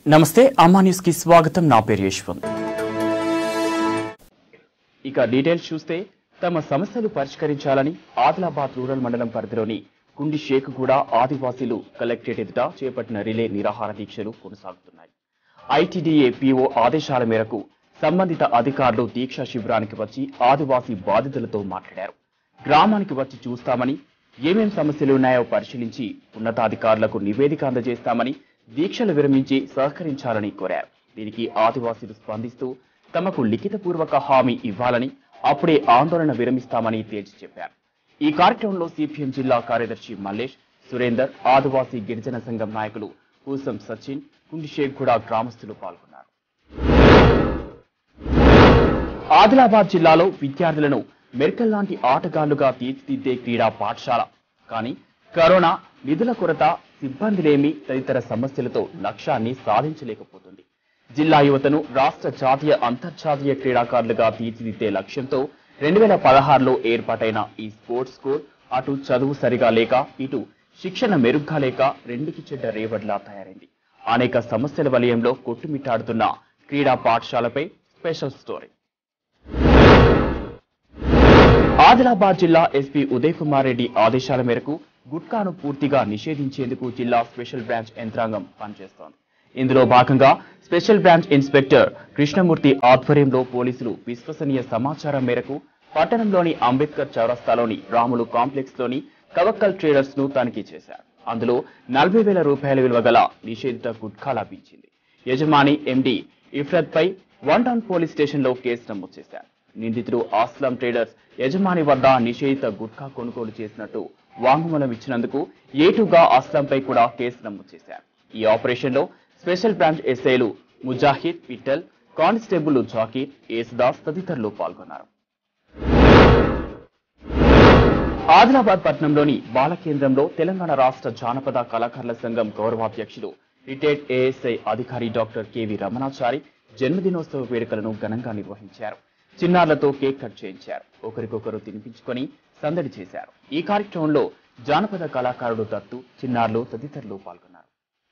నమస్తే అమ్మా న్యూస్ కి స్వాగతం నా పేరు యశ్వంత్ ఇక డీటెయిల్స్ చూస్తే తమ సమస్యలు పరిష్కరించాలని ఆదిలాబాద్ రూరల్ మండలం పరిధిలోని కుండి షేకుగూడ ఆదివాసీలు కలెక్టరేట్ ఎదుట చేపట్టిన రిలే నిరాహార దీక్షలు కొనసాగుతున్నాయి ఐటీడీఏ పీఓ ఆదేశాల మేరకు సంబంధిత అధికారులు దీక్షా శిబిరానికి వచ్చి ఆదివాసీ బాధితులతో మాట్లాడారు గ్రామానికి వచ్చి చూస్తామని ఏమేం సమస్యలు ఉన్నాయో పరిశీలించి ఉన్నతాధికారులకు నివేదిక అందజేస్తామని దీక్షలు విరమించి సహకరించాలని కోరారు దీనికి ఆదివాసీలు స్పందిస్తూ తమకు లిఖితపూర్వక హామీ ఇవ్వాలని అప్పుడే ఆందోళన విరమిస్తామని తేల్చి చెప్పారు ఈ కార్యక్రమంలో సిపిఎం జిల్లా కార్యదర్శి మల్లేష్ సురేందర్ ఆదివాసీ గిరిజన సంఘం నాయకులు పూసం సచిన్ కుండిషేగూడ గ్రామస్తులు పాల్గొన్నారు ఆదిలాబాద్ జిల్లాలో విద్యార్థులను మెర్కల్ లాంటి ఆటగాళ్లుగా తీర్చిదిద్దే క్రీడా పాఠశాల కానీ కరోనా నిధుల కొరత సిబ్బందిలేమి తదితర సమస్యలతో లక్ష్యాన్ని సాధించలేకపోతుంది జిల్లా యువతను రాష్ట్ర జాతీయ అంతర్జాతీయ క్రీడాకారులుగా తీర్చిదిద్దే లక్ష్యంతో రెండు వేల పదహారులో ఏర్పాటైన ఈ స్పోర్ట్స్ స్కోర్ అటు చదువు సరిగా లేక ఇటు శిక్షణ మెరుగ్గా లేక రెండుకి చెడ్డ రేవడ్లా తయారైంది అనేక సమస్యల వలయంలో కొట్టుమిట్టాడుతున్న క్రీడా పాఠశాలపై స్పెషల్ స్టోరీ ఆదిలాబాద్ జిల్లా ఎస్పీ ఉదయ్ కుమార్ రెడ్డి ఆదేశాల మేరకు గుట్కాను పూర్తిగా నిషేధించేందుకు జిల్లా స్పెషల్ బ్రాంచ్ యంత్రాంగం పనిచేస్తోంది ఇందులో భాగంగా స్పెషల్ బ్రాంచ్ ఇన్స్పెక్టర్ కృష్ణమూర్తి ఆధ్వర్యంలో పోలీసులు విశ్వసనీయ సమాచారం మేరకు పట్టణంలోని అంబేద్కర్ చౌరస్తాలోని రాములు కాంప్లెక్స్ లోని కవక్కల్ ట్రేడర్స్ ను తనిఖీ చేశారు అందులో నలభై వేల రూపాయల విలువ గల నిషేధిత గుట్కా లభించింది యజమాని ఎండి ఇఫ్రత్ పై వన్ టౌన్ పోలీస్ స్టేషన్ లో కేసు నమోదు చేశారు నిందితుడు ఆస్లాం ట్రేడర్స్ యజమాని వద్ద నిషేధిత గుట్కా కొనుగోలు చేసినట్టు వాంగ్మూలం ఇచ్చినందుకు ఏటుగా ఆస్లాంపై కూడా కేసు నమోదు చేశారు ఈ ఆపరేషన్ లో స్పెషల్ బ్రాంచ్ ఎస్ఐలు ముజాహిద్ విఠల్ కానిస్టేబుల్ జాకీర్ యేసుదాస్ తదితరులు పాల్గొన్నారు ఆదిలాబాద్ పట్టణంలోని బాల కేంద్రంలో తెలంగాణ రాష్ట్ర జానపద కళాకారుల సంఘం గౌరవాధ్యక్షులు రిటైర్డ్ ఏఎస్ఐ అధికారి డాక్టర్ కెవి రమణాచారి జన్మదినోత్సవ వేడుకలను ఘనంగా నిర్వహించారు చిన్నారులతో కేక్ కట్ చేయించారు ఒకరికొకరు తినిపించుకొని సందడి చేశారు ఈ కార్యక్రమంలో జానపద కళాకారుడు దత్తు చిన్నారులు తదితరులు పాల్గొన్నారు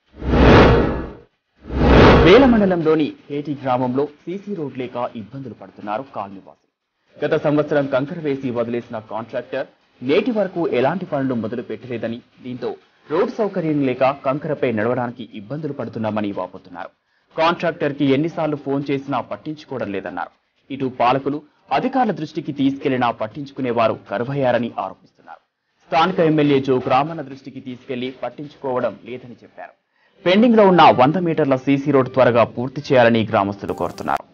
వేల మండలంలోని హేటి గ్రామంలో సీసీ రోడ్ లేక ఇబ్బందులు పడుతున్నారు కాలనీవాసులు గత సంవత్సరం కంకర వేసి వదిలేసిన కాంట్రాక్టర్ నేటి వరకు ఎలాంటి పనులు మొదలు పెట్టలేదని దీంతో రోడ్ సౌకర్యం లేక కంకరపై నడవడానికి ఇబ్బందులు పడుతున్నామని వాపోతున్నారు కాంట్రాక్టర్ కి ఎన్నిసార్లు ఫోన్ చేసినా పట్టించుకోవడం లేదన్నారు ఇటు పాలకులు అధికారుల దృష్టికి తీసుకెళ్లినా పట్టించుకునేవారు కరువయ్యారని ఆరోపిస్తున్నారు స్థానిక ఎమ్మెల్యే జో గ్రామన్న దృష్టికి తీసుకెళ్లి పట్టించుకోవడం లేదని చెప్పారు పెండింగ్ లో ఉన్న వంద మీటర్ల సీసీ రోడ్ త్వరగా పూర్తి చేయాలని గ్రామస్తులు కోరుతున్నారు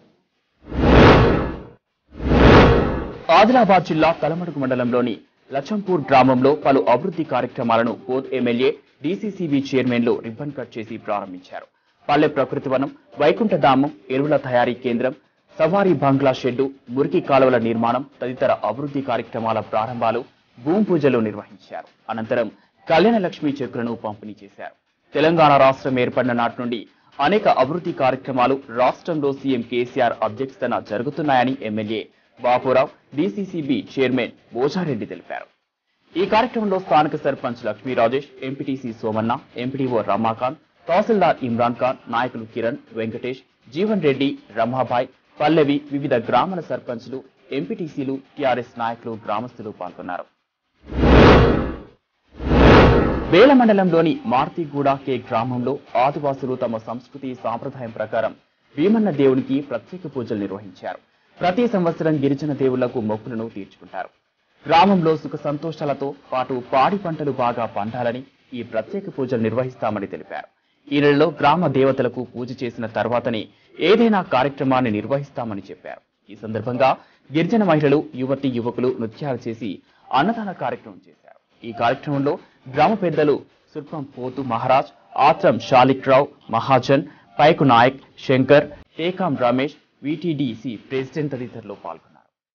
ఆదిలాబాద్ జిల్లా తలమడుగు మండలంలోని లచంపూర్ గ్రామంలో పలు అభివృద్ధి కార్యక్రమాలను బోధ్ ఎమ్మెల్యే డీసీసీబీ చైర్మన్లు రిబ్బన్ కట్ చేసి ప్రారంభించారు పల్లె ప్రకృతి వనం వైకుంఠధామం ఎరువుల తయారీ కేంద్రం సవారీ బంగ్లా షెడ్డు మురికి కాలువల నిర్మాణం తదితర అభివృద్ధి కార్యక్రమాల ప్రారంభాలు భూమి పూజలు నిర్వహించారు అనంతరం కళ్యాణ లక్ష్మి చెక్కులను పంపిణీ చేశారు తెలంగాణ రాష్ట్రం ఏర్పడిన నాటి నుండి అనేక అభివృద్ధి కార్యక్రమాలు రాష్ట్రంలో సీఎం కేసీఆర్ అధ్యక్షతన జరుగుతున్నాయని MLA Bapurao DCCB chairman Bojareddy తెలిపారు ఈ కార్యక్రమంలో స్థానిక సర్పంచ్ లక్ష్మీ రాజేష్ ఎంపీటీసీ సోమన్న ఎంపీడీఓ రమాకాంత్ తహసీల్దార్ ఇమ్రాన్ ఖాన్ నాయకులు కిరణ్ వెంకటేష్ జీవన్ రెడ్డి రమాబాయ్ పల్లవి వివిధ గ్రామాల సర్పంచ్లు ఎంపీటీసీలు టీఆర్ఎస్ నాయకులు గ్రామస్తులు పాల్గొన్నారు వేల మండలంలోని మార్తిగూడ కే గ్రామంలో ఆదివాసులు తమ సంస్కృతి సాంప్రదాయం ప్రకారం భీమన్న దేవునికి ప్రత్యేక పూజలు నిర్వహించారు ప్రతి సంవత్సరం గిరిజన దేవుళ్లకు మొక్కులను తీర్చుకుంటారు గ్రామంలో సుఖ సంతోషాలతో పాటు పాడి పంటలు బాగా పండాలని ఈ ప్రత్యేక పూజలు నిర్వహిస్తామని తెలిపారు ఈ నెలలో గ్రామ దేవతలకు పూజ చేసిన తర్వాతనే ఏదైనా కార్యక్రమాన్ని నిర్వహిస్తామని చెప్పారు ఈ సందర్భంగా గిరిజన మహిళలు యువతి యువకులు నృత్యాలు చేసి అన్నదాన కార్యక్రమం చేశారు ఈ కార్యక్రమంలో గ్రామ పెద్దలు సుర్పం పోతు మహారాజ్ ఆత్రం షాలిక్రావు మహాజన్ పైకు నాయక్ శంకర్ టేకాం రమేష్ విటిడిసి ప్రెసిడెంట్ తదితరులు పాల్గొన్నారు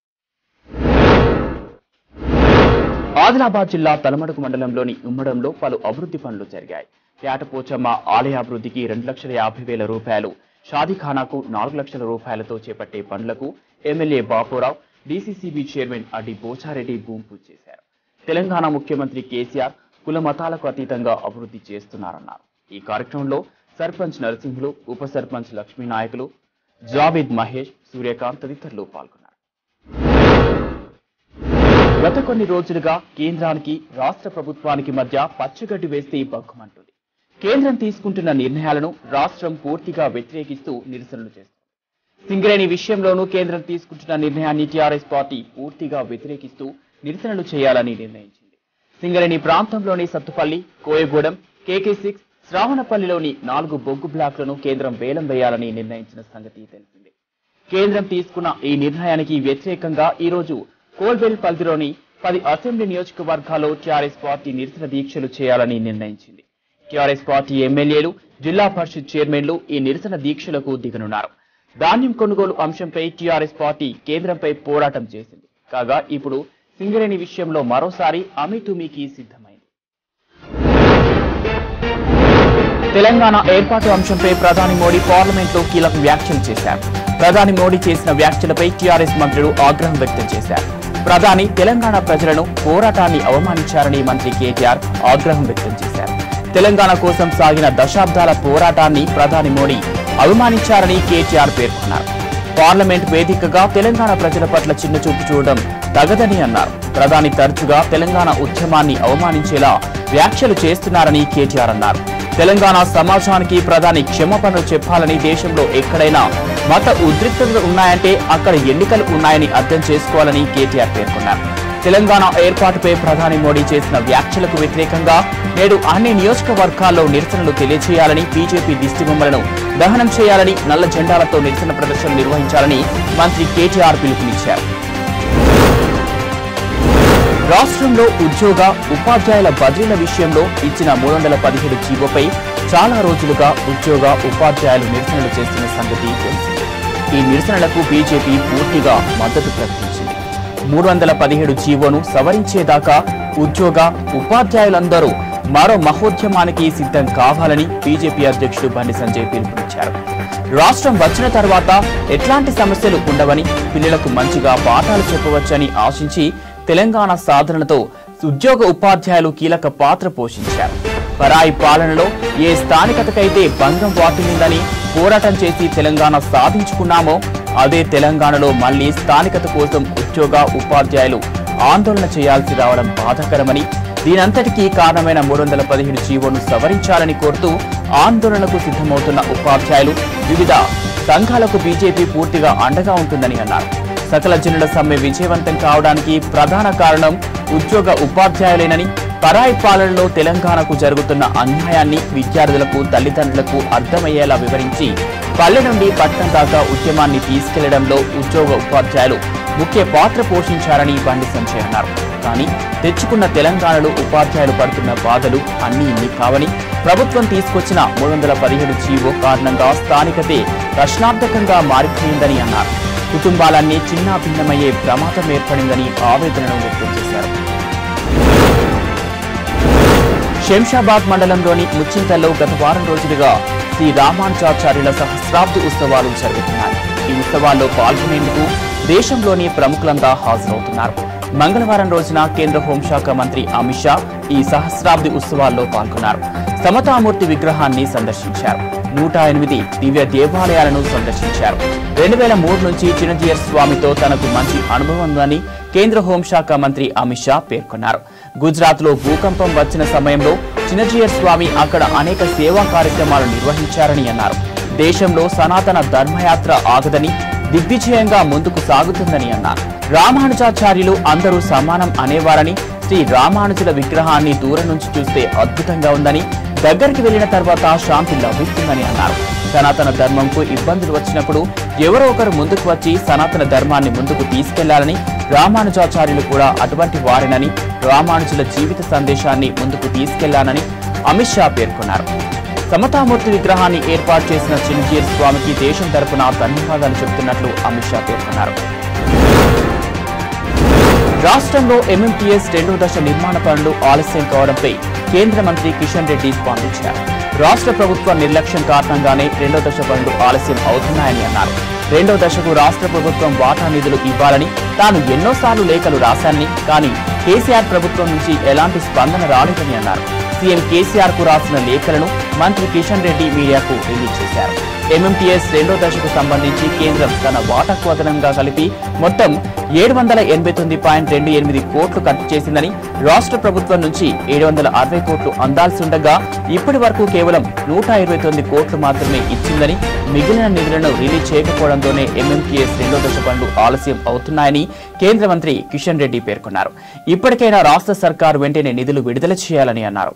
ఆదిలాబాద్ జిల్లా తలమడుగు మండలంలోని ఉమ్మడంలో పలు అభివృద్ధి పనులు జరిగాయి పేటపోచమ్మ ఆలయ అభివృద్ధికి రెండు లక్షల యాభై వేల రూపాయలు షాదీఖానాకు నాలుగు లక్షల రూపాయలతో చేపట్టే పనులకు MLA Bapurao DCCB chairman Addi Bochareddy భూమి పూజ చేశారు తెలంగాణ ముఖ్యమంత్రి కేసీఆర్ కుల మతాలకు అతీతంగా అభివృద్ధి చేస్తున్నారన్నారు ఈ కార్యక్రమంలో సర్పంచ్ నరసింహులు ఉప సర్పంచ్ లక్ష్మీ నాయకులు జావేద్ మహేష్ సూర్యకాంత్ తదితరులు పాల్గొన్నారు గత కొన్ని రోజులుగా కేంద్రానికి రాష్ట్ర ప్రభుత్వానికి మధ్య పచ్చగడ్డి వేస్తే బగ్గుమంటుంది కేంద్రం తీసుకుంటున్న నిర్ణయాలను రాష్ట్రం పూర్తిగా వ్యతిరేకిస్తూ నిరసనలు చేస్తుంది సింగరేణి విషయంలోనూ కేంద్రం తీసుకుంటున్న నిర్ణయాన్ని టీఆర్ఎస్ పార్టీ పూర్తిగా వ్యతిరేకిస్తూ నిరసనలు చేయాలని నిర్ణయించింది సింగరేణి ప్రాంతంలోని సత్తుపల్లి కోయగూడెం కేకే సిక్స్ శ్రావణపల్లిలోని నాలుగు బొగ్గు బ్లాక్లను కేంద్రం వేలం వేయాలని నిర్ణయించిన సంగతి తెలిసిందే కేంద్రం తీసుకున్న ఈ నిర్ణయానికి వ్యతిరేకంగా ఈ రోజు కోల్బెల్ పరిధిలోని పది అసెంబ్లీ నియోజకవర్గాల్లో టీఆర్ఎస్ పార్టీ నిరసన దీక్షలు చేయాలని నిర్ణయించింది టీఆర్ఎస్ పార్టీ ఎమ్మెల్యేలు జిల్లా పరిషత్ చైర్మన్లు ఈ నిరసన దీక్షలకు దిగనున్నారు ధాన్యం కొనుగోలు అంశంపై టీఆర్ఎస్ పార్టీ కేంద్రంపై పోరాటం చేసింది కాగా ఇప్పుడు సింగరేణి విషయంలో మరోసారి అమితుమికి సిద్ధమైంది తెలంగాణ ఏర్పాటు అంశంపై ప్రధాని మోడీ పార్లమెంట్ లో కీలక వ్యాఖ్యలు చేశారు ప్రధాని మోడీ చేసిన వ్యాఖ్యలపై టీఆర్ఎస్ మంత్రులు ఆగ్రహం వ్యక్తం చేశారు ప్రధాని తెలంగాణ ప్రజలను పోరాటాన్ని అవమానించారని మంత్రి కేటీఆర్ ఆగ్రహం వ్యక్తం చేశారు తెలంగాణ కోసం సాగిన దశాబ్దాల పోరాటాన్ని ప్రధాని మోడీ అవమానించారని కేటీఆర్ పేర్కొన్నారు పార్లమెంట్ వేదికగా తెలంగాణ ప్రజల పట్ల చిన్న చూపు చూడడం తగదని అన్నారు ప్రధాని తరచుగా తెలంగాణ ఉద్యమాన్ని అవమానించేలా వ్యాఖ్యలు చేస్తున్నారని కేటీఆర్ అన్నారు తెలంగాణ సమాజానికి ప్రధాని క్షమాపణలు చెప్పాలని దేశంలో ఎక్కడైనా మత ఉద్రిక్తతలు ఉన్నాయంటే అక్కడ ఎన్నికలు ఉన్నాయని అర్థం చేసుకోవాలని కేటీఆర్ పేర్కొన్నారు తెలంగాణ ఏర్పాటుపై ప్రధాని మోడీ చేసిన వ్యాఖ్యలకు వ్యతిరేకంగా నేడు అన్ని నియోజకవర్గాల్లో నిరసనలు తెలియజేయాలని బీజేపీ దిష్టిబొమ్మలను దహనం చేయాలని నల్ల జెండాలతో నిరసన ప్రదర్శన నిర్వహించాలని మంత్రి కేటీఆర్ పిలుపునిచ్చారు రాష్ట్రంలో ఉద్యోగ ఉపాధ్యాయుల బదిలీల విషయంలో ఇచ్చిన మూడు వందల పదిహేడు జీవోపై చాలా రోజులుగా ఉద్యోగ ఉపాధ్యాయులు నిరసనలు చేస్తున్న సంగతి తెలిసిందే ఈ నిరసనలకు బీజేపీ పూర్తిగా మద్దతు ప్రకటించింది మూడు వందల పదిహేడు జీవోను సవరించేదాకా ఉద్యోగ ఉపాధ్యాయులందరూ మరో మహోద్యమానికి సిద్ధం కావాలని బీజేపీ అధ్యక్షుడు బండి సంజయ్ పిలుపునిచ్చారు రాష్ట్రం వచ్చిన తర్వాత ఎట్లాంటి సమస్యలు ఉండవని పిల్లలకు మంచిగా పాఠాలు చెప్పవచ్చని ఆశించి తెలంగాణ సాధనతో ఉద్యోగ ఉపాధ్యాయులు కీలక పాత్ర పోషించారు పరాయి పాలనలో ఏ స్థానికతకైతే భంగం వాటిల్లిందని పోరాటం చేసి తెలంగాణ సాధించుకున్నామో అదే తెలంగాణలో మళ్లీ స్థానికత కోసం ఉద్యోగ ఉపాధ్యాయులు ఆందోళన చేయాల్సి రావడం బాధాకరమని దీనంతటికీ కారణమైన మూడు వందల పదిహేడు జీవోను సవరించాలని కోరుతూ ఆందోళనకు సిద్ధమవుతున్న ఉపాధ్యాయులు వివిధ సంఘాలకు బీజేపీ పూర్తిగా అండగా ఉంటుందని అన్నారు సకల జనుల సమ్మె విజయవంతం కావడానికి ప్రధాన కారణం ఉద్యోగ ఉపాధ్యాయులేనని పరాయి పాలనలో తెలంగాణకు జరుగుతున్న అన్యాయాన్ని విద్యార్థులకు తల్లిదండ్రులకు అర్థమయ్యేలా వివరించి పల్లె నుండి పట్టణం దాకా ఉద్యమాన్ని తీసుకెళ్లడంలో ఉద్యోగ ఉపాధ్యాయులు ముఖ్య పాత్ర పోషించారని బండి సంజయ్ అన్నారు కానీ తెచ్చుకున్న తెలంగాణలో ఉపాధ్యాయులు పడుతున్న బాధలు అన్ని ఇన్ని కావని ప్రభుత్వం తీసుకొచ్చిన మూడు వందల పదిహేడు జీవో కారణంగా స్థానికతే ప్రశ్నార్థకంగా మారిపోయిందని అన్నారు కుటుంబాలన్నీ చిన్న భిన్నమయ్యే ప్రమాదం ఏర్పడిందని ఆవేదనను వ్యక్తం చేశారు శంషాబాద్ మండలంలోని ముచ్చింతల్లో గత వారం రోజులుగా శ్రీ రామానుజాచార్యుల సహస్రాబ్ది ఉత్సవాలు జరుగుతున్నాయి ఈ ఉత్సవాల్లో పాల్గొనేందుకు దేశంలోని ప్రముఖులంతా హాజరవుతున్నారు మంగళవారం రోజున కేంద్ర హోంశాఖ మంత్రి అమిత్ షా ఈ సహస్రాబ్ది ఉత్సవాల్లో పాల్గొన్నారు సమతామూర్తి విగ్రహాన్ని సందర్శించారు నూట ఎనిమిది దివ్య దేవాలయాలను సందర్శించారు రెండు వేల మూడు నుంచి చిన్నజీయర్ స్వామితో తనకు మంచి అనుభవం ఉందని కేంద్ర హోంశాఖ మంత్రి అమిత్ షా పేర్కొన్నారు గుజరాత్ లో భూకంపం వచ్చిన సమయంలో చిన్నజీయర్ స్వామి అక్కడ అనేక సేవా కార్యక్రమాలు నిర్వహించారని అన్నారు దేశంలో సనాతన ధర్మయాత్ర ఆగదని దిగ్విజయంగా ముందుకు సాగుతుందని అన్నారు రామానుజాచార్యులు అందరూ సమానం అనేవారని శ్రీ రామానుజుల విగ్రహాన్ని దూరం నుంచి చూస్తే అద్భుతంగా ఉందని దగ్గరికి వెళ్లిన తర్వాత శాంతి లభిస్తుందని అన్నారు సనాతన ధర్మంకు ఇబ్బందులు వచ్చినప్పుడు ఎవరో ఒకరు ముందుకు వచ్చి సనాతన ధర్మాన్ని ముందుకు తీసుకెళ్లాలని రామానుజాచార్యులు కూడా అటువంటి వారేనని రామానుజుల జీవిత సందేశాన్ని ముందుకు తీసుకెళ్లానని అమిత్ షా పేర్కొన్నారు సమతామూర్తి విగ్రహాన్ని ఏర్పాటు చేసిన చిన్నజీర్ స్వామికి దేశం తరపున ధన్యవాదాలు చెబుతున్నట్లు అమిత్ షా పేర్కొన్నారు రాష్ట్రంలో ఎంఎంటీఎస్ రెండో దశ నిర్మాణ పనులు ఆలస్యం కావడంపై కేంద్ర మంత్రి కిషన్ రెడ్డి స్పందించారు రాష్ట్ర ప్రభుత్వ నిర్లక్ష్యం కారణంగానే రెండో దశ పనులు ఆలస్యం అవుతున్నాయని అన్నారు రెండో దశకు రాష్ట్ర ప్రభుత్వం వాటా నిధులు ఇవ్వాలని తాను ఎన్నోసార్లు లేఖలు రాశానని కానీ కేసీఆర్ ప్రభుత్వం నుంచి ఎలాంటి స్పందన రాలేదని అన్నారు సీఎం కేసీఆర్ కు రాసిన లేఖలను మంత్రి కిషన్ రెడ్డి మీడియాకు రిలీజ్ చేశారు ఎంఎంటీఎస్ రెండో దశకు సంబంధించి కేంద్రం తన వాటాకు అదనంగా కలిపి మొత్తం ఏడు వందల ఎనభై తొమ్మిది పాయింట్ రెండు ఎనిమిది కోట్లు ఖర్చు చేసిందని రాష్ట్ర ప్రభుత్వం నుంచి ఏడు వందల అరవై కోట్లు అందాల్సి ఉండగా ఇప్పటి వరకు కేవలం నూట ఇరవై తొమ్మిది కోట్లు మాత్రమే ఇచ్చిందని మిగిలిన నిధులను రిలీజ్ చేయకపోవడంతోనే ఎంఎంటీఎస్ రెండో దశ పనులు ఆలస్యం అవుతున్నాయని కేంద్ర మంత్రి కిషన్ రెడ్డి పేర్కొన్నారు ఇప్పటికైనా రాష్ట్ర సర్కారు వెంటనే నిధులు విడుదల చేయాలని అన్నారు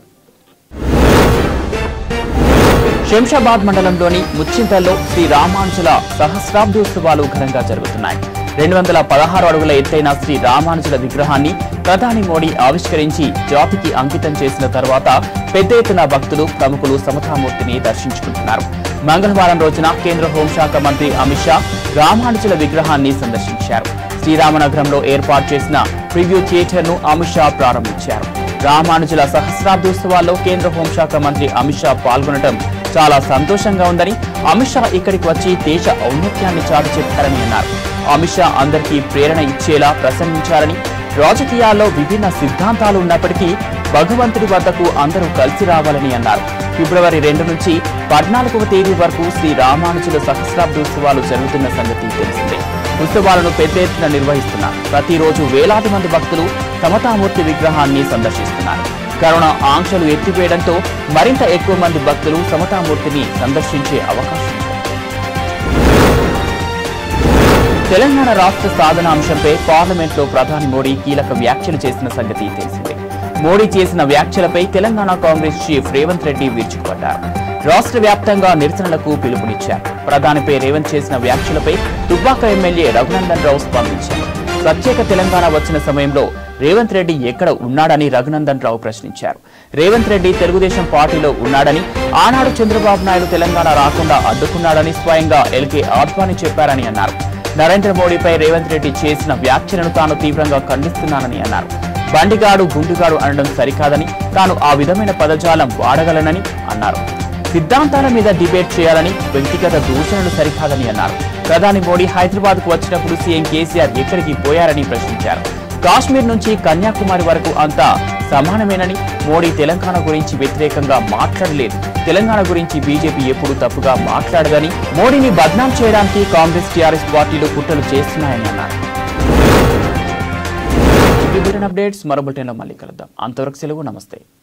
శంషాబాద్ మండలంలోని ముచ్చింతల్లో శ్రీ రామానుజుల సహస్రాబ్దోత్సవాలు ఘనంగా జరుగుతున్నాయి రెండు వందల పదహారు అడుగుల ఎత్తైన శ్రీ రామానుజుల విగ్రహాన్ని ప్రధాని మోడీ ఆవిష్కరించి జాతికి అంకితం చేసిన తర్వాత పెద్ద ఎత్తున భక్తులు ప్రముఖులు సమతామూర్తిని దర్శించుకుంటున్నారు మంగళవారం రోజున కేంద్ర హోంశాఖ మంత్రి అమిత్ షా రామానుజుల విగ్రహాన్ని సందర్శించారు శ్రీరామనగరంలో ఏర్పాటు చేసిన ప్రివ్యూ థియేటర్ ను అమిత్ షా ప్రారంభించారు రామానుజుల సహస్రాబ్దోత్సవాల్లో కేంద్ర హోంశాఖ మంత్రి అమిత్ షా పాల్గొనడం చాలా సంతోషంగా ఉందని అమిత్ షా ఇక్కడికి వచ్చి దేశ ఔన్నత్యాన్ని చాటి చెప్పారని అన్నారు అమిత్ షా అందరికీ ప్రేరణ ఇచ్చేలా ప్రసంగించారని రాజకీయాల్లో విభిన్న సిద్ధాంతాలు ఉన్నప్పటికీ భగవంతుడి వద్దకు అందరూ కలిసి రావాలని అన్నారు ఫిబ్రవరి రెండు నుంచి పద్నాలుగవ తేదీ వరకు శ్రీ రామానుజుల సహస్రాబ్దోత్సవాలు జరుగుతున్న సంగతి తెలిసిందే ఉత్సవాలను పెద్ద ఎత్తున నిర్వహిస్తున్నారు ప్రతిరోజు వేలాది మంది భక్తులు సమతామూర్తి విగ్రహాన్ని సందర్శిస్తున్నారు కరోనా ఆంక్షలు ఎత్తివేయడంతో మరింత ఎక్కువ మంది భక్తులు సమతామూర్తిని సందర్శించే అవకాశం ఉంది తెలంగాణ రాష్ట్ర సాధన అంశంపై పార్లమెంట్ లో ప్రధాని మోడీ కీలక వ్యాఖ్యలు చేసిన సంగతి తెలిసిందే మోడీ చేసిన వ్యాఖ్యలపై తెలంగాణ కాంగ్రెస్ చీఫ్ రేవంత్ రెడ్డి విరుచుకుపడ్డారు రాష్ట్ర వ్యాప్తంగా నిరసనలకు పిలుపునిచ్చారు ప్రధానిపై రేవంత్ చేసిన వ్యాఖ్యలపై దుబ్బాక ఎమ్మెల్యే రఘునందన్ రావు స్పందించారు ప్రత్యేక తెలంగాణ వచ్చిన సమయంలో రేవంత్ రెడ్డి ఎక్కడ ఉన్నాడని రఘునందన్ రావు ప్రశ్నించారు రేవంత్ రెడ్డి తెలుగుదేశం పార్టీలో ఉన్నాడని ఆనాడు చంద్రబాబు నాయుడు తెలంగాణ రాకుండా అడ్డుకున్నాడని స్వయంగా ఎల్కే ఆద్వాని చెప్పారని అన్నారు నరేంద్ర మోడీపై రేవంత్ రెడ్డి చేసిన వ్యాఖ్యలను తాను తీవ్రంగా ఖండిస్తున్నానని అన్నారు బండిగాడు గుండుగాడు అనడం సరికాదని తాను ఆ విధమైన పదజాలం వాడగలనని అన్నారు సిద్ధాంతాల మీద డిబేట్ చేయాలని వ్యక్తిగత దూషణలు సరికాదని అన్నారు ప్రధాని మోడీ హైదరాబాద్ కు వచ్చినప్పుడు సీఎం కేసీఆర్ ఎక్కడికి పోయారని ప్రశ్నించారు కాశ్మీర్ నుంచి కన్యాకుమారి వరకు అంతా సమానమేనని మోడీ తెలంగాణ గురించి వ్యతిరేకంగా మాట్లాడలేదు తెలంగాణ గురించి బీజేపీ ఎప్పుడు తప్పుగా మాట్లాడదని మోడీని బద్నాం చేయడానికి కాంగ్రెస్ టీఆర్ఎస్ పార్టీలు కుట్రలు చేస్తున్నాయని అన్నారు అప్డేట్స్ మరో బులెటిన్లో మళ్ళీ కలుద్దాం అంతవరకు సెలవు నమస్తే